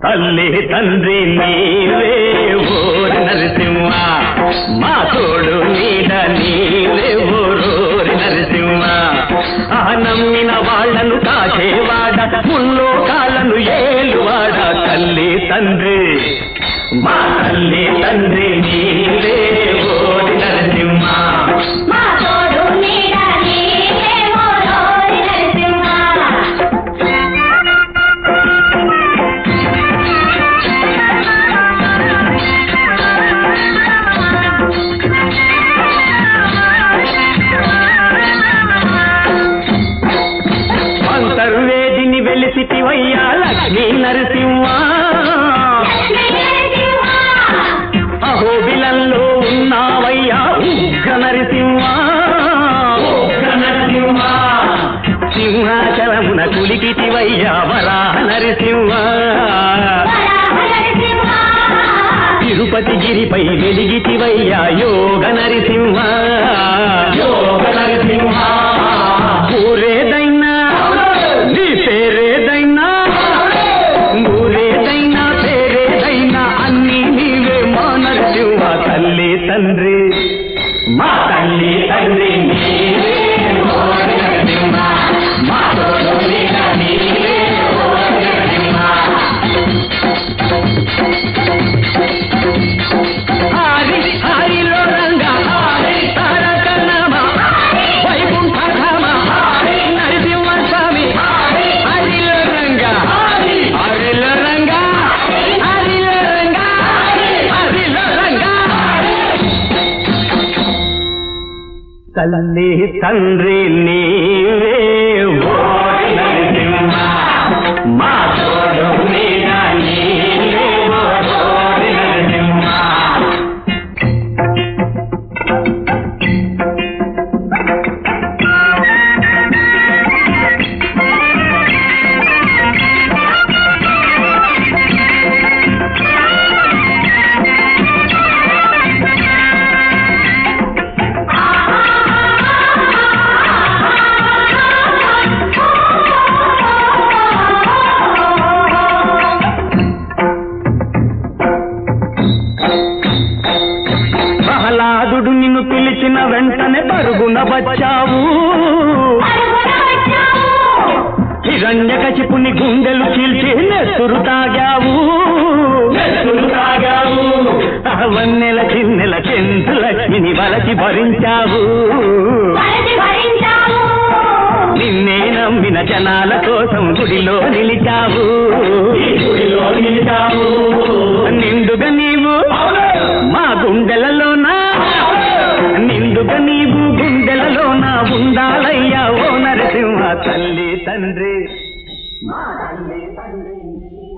తల్లి తండ్రి నీవే ఓరి నరసింహ మా తోడు నీడ నీవే ఓరోరి నరసింహ ఆ నమ్మిన వాళ్ళను కాచేవాడ ముల్లో కాళ్ళను ఏలువాడ తల్లి తండ్రి మా తల్లి తండ్రి నీవే ఓరి నరసింహ మా తోడు నీడ నీవే ఓరోరి నరసింహ అంతర్వేదిని వెలిసిటివయ్యా లక్ష్మీ నరసింహ అహోబిలంలో ఉన్నావయ్యా ఉగ్ర నరసింహ ఉగ్ర నరసింహ సింహాచలమున కులికిటివయ్యా వరాహ నరసింహ తిరుపతి గిరిపై వెలిగితివయ్యా యోగ నరసింహ యోగ నరసింహ ఊరేదైనా నీ పేరేదైనా ఊరేదైనా పేరేదైనా అన్ని నీవే మా నరసింహ తల్లి తండ్రి మా తల్లి తండ్రి నీవే ఓ నరసింహ. మా తోడు నీడ నీవే ఓ నరసింహ. హరి హరిలో రంగ హరి తారక నామ వైకుంఠ ధామ హరి నరసింహ స్వామి హరిలో రంగ హరిలో రంగ హరిలో రంగ హరిలో రంగ తల్లి తండ్రి నీవే ఓ నరసింహ మా తోడు నీడ నీవే ఓ నరసింహ ప్రహ్లాదుడు నిన్ను పిలిచిన వెంటనే పరుగున వచ్చావు హిరణ్యకశిపుని గుండెలు చీల్చి నెత్తురు తాగావు నెత్తురు తాగావు వన్నెల చిన్నెల చెంత లక్ష్మిని వలచి భరించావు నిన్నే నమ్మిన జనాల కోసం గుడిలో నిలిచావు గుడిలో నిలిచావు నిండుగా నీవు మా గుండెలలోనా నిండుగా నీవు గుండెలలోన ఉండాలయ్యా ఓ నరసింహ తల్లి తండ్రి మా తల్లి తండ్రి